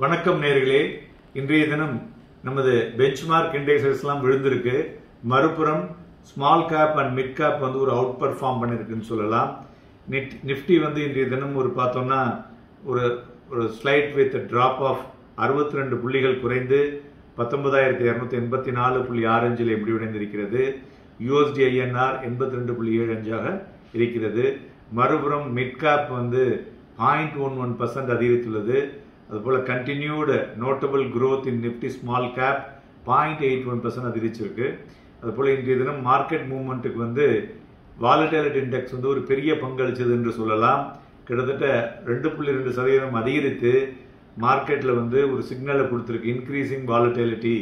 வணக்கம் நேர்களே இன்றைய தினம் நமது பெஞ்ச்மார்க் இண்டெக்ஸஸ்லாம் விழுந்திருக்கு மறுபுறம் small cap and mid cap வந்து ஒரு அவுட் பர்ஃபார்ம் பண்ணியிருக்குன்னு சொல்லலாம் நிட் நிஃப்டி வந்து இன்றைய தினம் ஒரு பார்த்தோம்னா ஒரு ஒரு ஸ்லைட் வித் டிராப் ஆஃப் அறுபத்தி ரெண்டு புள்ளிகள் குறைந்து பத்தொன்பதாயிரத்தி இரநூத்தி எண்பத்தி நாலு புள்ளி ஆறு அஞ்சில் எப்படி உடைந்திருக்கிறது யூஎஸ்டி ஐஎன்ஆர் எண்பத்தி ரெண்டு புள்ளி ஏழு அஞ்சாக இருக்கிறது மறுபுறம் மிட் கேப் வந்து பாயிண்ட் ஒன் ஒன் பர்சன்ட் அதிகரித்துள்ளது அதுபோல் continued notable growth in Nifty small cap point eight one percent அதிகரிச்சிருக்கு அதுபோல் இன்றைய தினம் மார்க்கெட் மூவ்மெண்ட்டுக்கு வந்து வாலட்டிலிட்டி இண்டெக்ஸ் வந்து ஒரு பெரிய பங்களிச்சது என்று சொல்லலாம் கிட்டத்தட்ட ரெண்டு புள்ளி ரெண்டு சதவீதம் அதிகரித்து மார்க்கெட்டில் வந்து ஒரு சிக்னலை கொடுத்துருக்கு இன்க்ரீசிங் வாலட்டிலிட்டி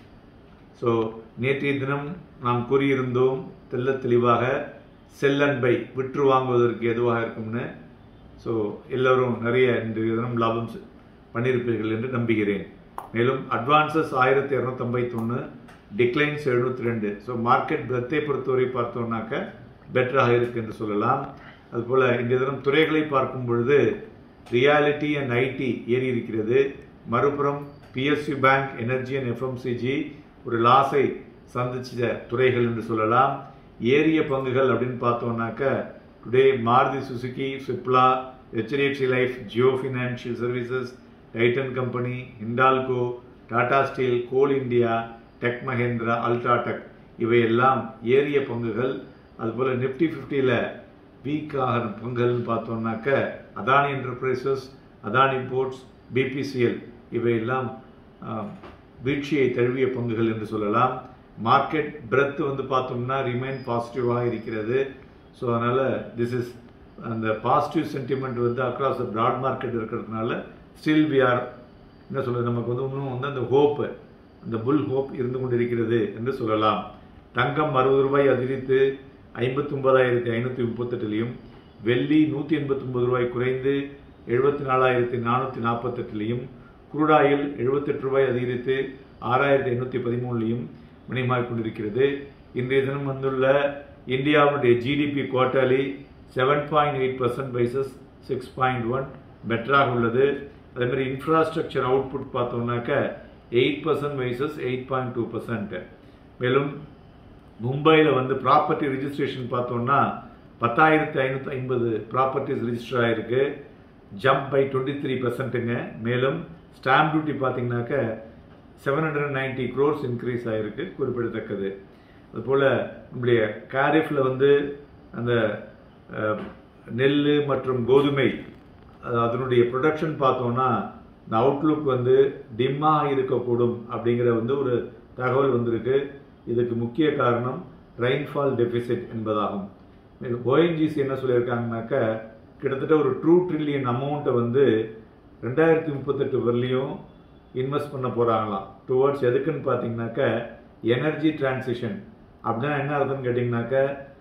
ஸோ நேற்றைய தினம் நாம் கூறியிருந்தோம் தெல்ல தெளிவாக செல் அண்ட் பை விற்று வாங்குவதற்கு எதுவாக இருக்கும்னு ஸோ எல்லோரும் நிறைய இன்றைய தினம் லாபம் செ- பண்ணியிருப்பீர்கள் என்று நம்புகிறேன் மேலும் அட்வான்சஸ் ஆயிரத்தி இரநூத்தம்பத்தி ஒன்று டிக்ளைன்ஸ் எழுநூத்தி ரெண்டு ஸோ மார்க்கெட் பிரத்தை பொறுத்தவரை பார்த்தோம்னாக்க பெட்டராக இருக்கு என்று சொல்லலாம் அதுபோல் இன்றைய தினம் துறைகளை பார்க்கும் பொழுது ரியாலிட்டி அண்ட் ஐடி ஏறி இருக்கிறது மறுபுறம் PSU bank energy and FMCG ஒரு லாஸை சந்திச்ச துறைகள் என்று சொல்லலாம் ஏறிய பங்குகள் அப்படின்னு பார்த்தோம்னாக்க today Maruti Suzuki Cipla HDFC life Jio financial services Titan company Hindalco Tata steel Coal India tech Mahindra UltraTech இவையெல்லாம் ஏறிய பங்குகள் அதுபோல் நிஃப்டி ஃபிஃப்டியில் வீக் ஆகிற பங்குகள்னு பார்த்தோம்னாக்க Adani enterprises Adani ports BPCL இவையெல்லாம் ஆஹ், வீழ்ச்சியை தழுவிய பங்குகள் என்று சொல்லலாம் மார்க்கெட் பிரெத் வந்து பார்த்தோம்னா ரிமைன் பாசிட்டிவாக இருக்கிறது ஸோ அதனால் திஸ் இஸ் அந்த பாசிட்டிவ் சென்டிமெண்ட் வந்து அக்ராஸ் த பிராட் மார்க்கெட் இருக்கிறதுனால ஸ்டில் வி ஆர் என்ன சொல்றது நமக்கு வந்து இன்னும் வந்து அந்த ஹோப் அந்த புல் ஹோப் இருந்து கொண்டிருக்கிறது என்று சொல்லலாம் தங்கம் அறுபது ரூபாய் அதிகரித்து ஐம்பத்தி ஒன்பதாயிரத்தி ஐநூற்றி முப்பத்தெட்டுலையும் வெள்ளி நூற்றி எண்பத்தொம்பது ரூபாய் குறைந்து எழுபத்தி நாலாயிரத்தி நானூற்றி நாற்பத்தெட்டுலையும் குருடாயில் எழுபத்தெட்டு ரூபாய் அதிகரித்து ஆறாயிரத்தி எண்ணூற்றி பதிமூணுலையும் மணிமாறிக் கொண்டிருக்கிறது இன்றைய தினம் வந்துள்ள இந்தியாவுடைய GDP quarterly seven point eight percent versus six point one பெட்டராக உள்ளது அதே மாதிரி இன்ஃப்ராஸ்ட்ரக்சர் அவுட்புட் பார்த்தோம்னாக்க eight percent versus eight point two percent மேலும் மும்பையில் வந்து ப்ராப்பர்ட்டி ரிஜிஸ்ட்ரேஷன் பார்த்தோம்னா பத்தாயிரத்தி ஐநூற்றி ஐம்பது ப்ராப்பர்ட்டிஸ் ரிஜிஸ்டர் ஆயிருக்கு ஜம்ப் பை டுவெண்ட்டி த்ரீ பர்சன்ட்டுங்க மேலும் ஸ்டாம்ப் டியூட்டி பார்த்தீங்கன்னாக்க seven hundred ninety crores increase ஆயிருக்கு குறிப்பிடத்தக்கது அதுபோல் நம்முடைய காரிஃபில் வந்து அந்த அஹ், நெல் மற்றும் கோதுமை அது அதனுடைய ப்ரொடக்ஷன் பார்த்தோம்னா இந்த அவுட்லுக் வந்து டிம்மாக இருக்கக்கூடும் அப்படிங்கிற வந்து ஒரு தகவல் வந்திருக்கு இதுக்கு முக்கிய காரணம் ரெயின்ஃபால் டெபிசிட் என்பதாகும் மேலும் ஓஎன்ஜிசி என்ன சொல்லியிருக்காங்கனாக்க கிட்டத்தட்ட ஒரு டூ ட்ரில்லியன் அமௌண்ட்டை வந்து ரெண்டாயிரத்தி முப்பத்தெட்டு வரலையும் இன்வெஸ்ட் பண்ண போகிறாங்களாம் டுவர்ட்ஸ் எதுக்குன்னு பார்த்தீங்கன்னாக்க எனர்ஜி டிரான்சிஷன் அப்படின்னா என்ன அர்த்தம்னு கேட்டிங்கனாக்க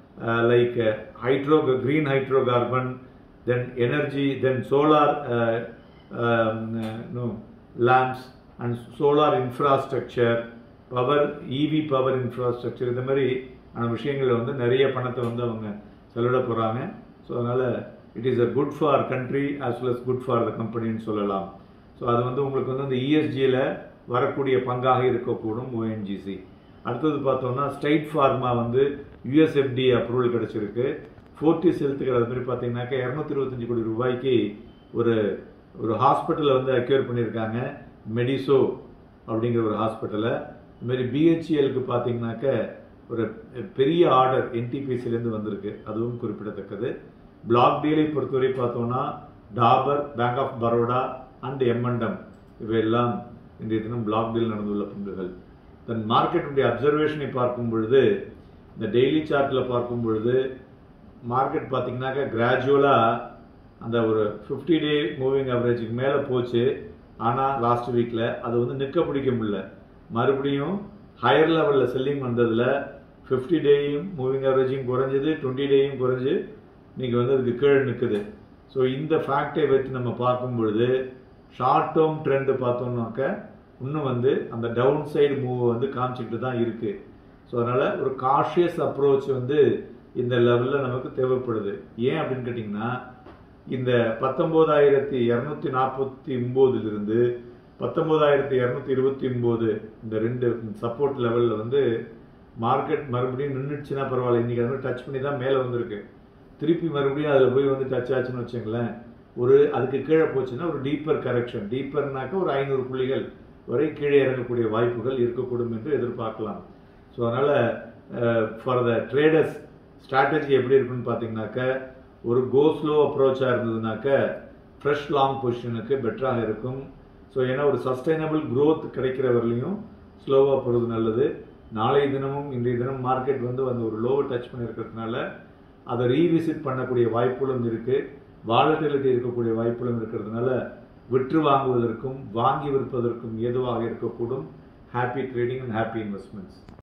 like hydro green hydro carbon then energy then solar no lamps and solar infrastructure power EV power infrastructure இந்த மாதிரி ஆன விஷயங்களில் வந்து நிறைய பணத்தை வந்து அவங்க செலவிட போகிறாங்க ஸோ அதனால் it is a good for country as well as good for the கம்பெனின்னு சொல்லலாம் ஸோ அது வந்து உங்களுக்கு வந்து அந்த இஎஸ்ஜியில் வரக்கூடிய பங்காக இருக்கக்கூடும் ஓஎன்ஜிசி அடுத்தது பார்த்தோம்னா ஸ்டேட் ஃபார்மா வந்து யூஎஸ்எஃப்டி அப்ரூவல் கிடச்சிருக்கு ஃபோர்டிஸ் ஹெல்த்துக்கு அது மாதிரி பார்த்தீங்கன்னாக்க இரநூத்தி இருபத்தஞ்சு கோடி ரூபாய்க்கு ஒரு ஒரு ஹாஸ்பிட்டலை வந்து அக்யூர் பண்ணியிருக்காங்க மெடிசோ அப்படிங்கிற ஒரு ஹாஸ்பிட்டலை இதுமாரி பிஹெச்எலுக்கு பார்த்தீங்கன்னாக்க ஒரு பெரிய ஆர்டர் என்டிபிசிலேருந்து வந்திருக்கு அதுவும் குறிப்பிடத்தக்கது பிளாக் டீலை பொறுத்தவரை பார்த்தோம்னா Dabur bank of Baroda and எம்என்டம் இவையெல்லாம் இன்றைய தினம் பிளாக் டீல் நடந்துள்ள பங்குகள் தன் மார்க்கெட்டுடைய அப்சர்வேஷனை பார்க்கும் பொழுது இந்த டெய்லி சார்ட்டில் பார்க்கும் பொழுது மார்க்கெட் பார்த்தீங்கன்னாக்க கிராஜுவலாக அந்த ஒரு ஃபிஃப்டி டே மூவிங் ஆவரேஜுக்கு மேலே போச்சு ஆனால் லாஸ்ட் வீக்கில் அது வந்து நிற்க பிடிக்க முடியல மறுபடியும் ஹையர் லெவலில் செல்லிங் வந்ததில் ஃபிஃப்டி டேயும் மூவிங் ஆவரேஜையும் குறைஞ்சது டுவெண்ட்டி டேயும் குறைஞ்சு நீங்கள் வந்து அதுக்கு கீழே நிற்குது ஸோ இந்த ஃபேக்டை வச்சு நம்ம பார்க்கும் பொழுது ஷார்ட் டேர்ம் ட்ரெண்டு பார்த்தோம்னாக்க இன்னும் வந்து அந்த டவுன் சைடு மூவ் வந்து காமிச்சிக்கிட்டு தான் இருக்குது ஸோ அதனால் ஒரு காஷியஸ் அப்ரோச் வந்து இந்த லெவலில் நமக்கு தேவைப்படுது ஏன் அப்படின்னு கேட்டிங்கன்னா இந்த பத்தொம்போதாயிரத்தி இரநூத்தி நாற்பத்தி ஒம்போதுலேருந்து பத்தொன்பதாயிரத்தி இரநூத்தி இருபத்தி ஒன்பது இந்த ரெண்டு சப்போர்ட் லெவலில் வந்து மார்க்கெட் மறுபடியும் நின்றுச்சுன்னா பரவாயில்ல இன்றைக்கி அது மாதிரி டச் பண்ணி தான் மேலே வந்திருக்கு திருப்பி மறுபடியும் அதில் போய் வந்து டச் ஆச்சுன்னு வச்சுங்களேன் ஒரு அதுக்கு கீழே போச்சுன்னா ஒரு டீப்பர் கரெக்ஷன் டீப்பர்னாக்கா ஒரு ஐநூறு புள்ளிகள் வரை கீழே இறங்கக்கூடிய வாய்ப்புகள் இருக்கக்கூடும் என்று எதிர்பார்க்கலாம் ஸோ அதனால் ஃபார் த ட்ரேடர்ஸ் ஸ்ட்ராட்டஜி எப்படி இருக்குன்னு பார்த்தீங்கன்னாக்க ஒரு கோ ஸ்லோ அப்ரோச்சாக இருந்ததுனாக்க ஃப்ரெஷ் லாங் பொசிஷனுக்கு பெட்டராக இருக்கும் ஸோ ஏன்னா ஒரு சஸ்டைனபிள் growth கிடைக்கிற வரலையும் ஸ்லோவாக போகிறது நல்லது நாளைய தினமும் இன்றைய தினம் மார்க்கெட் வந்து அந்த ஒரு லோவை டச் பண்ணியிருக்கிறதுனால அதை ரீவிசிட் பண்ணக்கூடிய வாய்ப்புகளும் இருக்குது வாலட்டிலிட்டி இருக்கக்கூடிய வாய்ப்புகளும் இருக்கிறதுனால விற்று வாங்குவதற்கும் வாங்கி விற்பதற்கும் ஏதுவாக இருக்கக்கூடும் happy trading and happy investments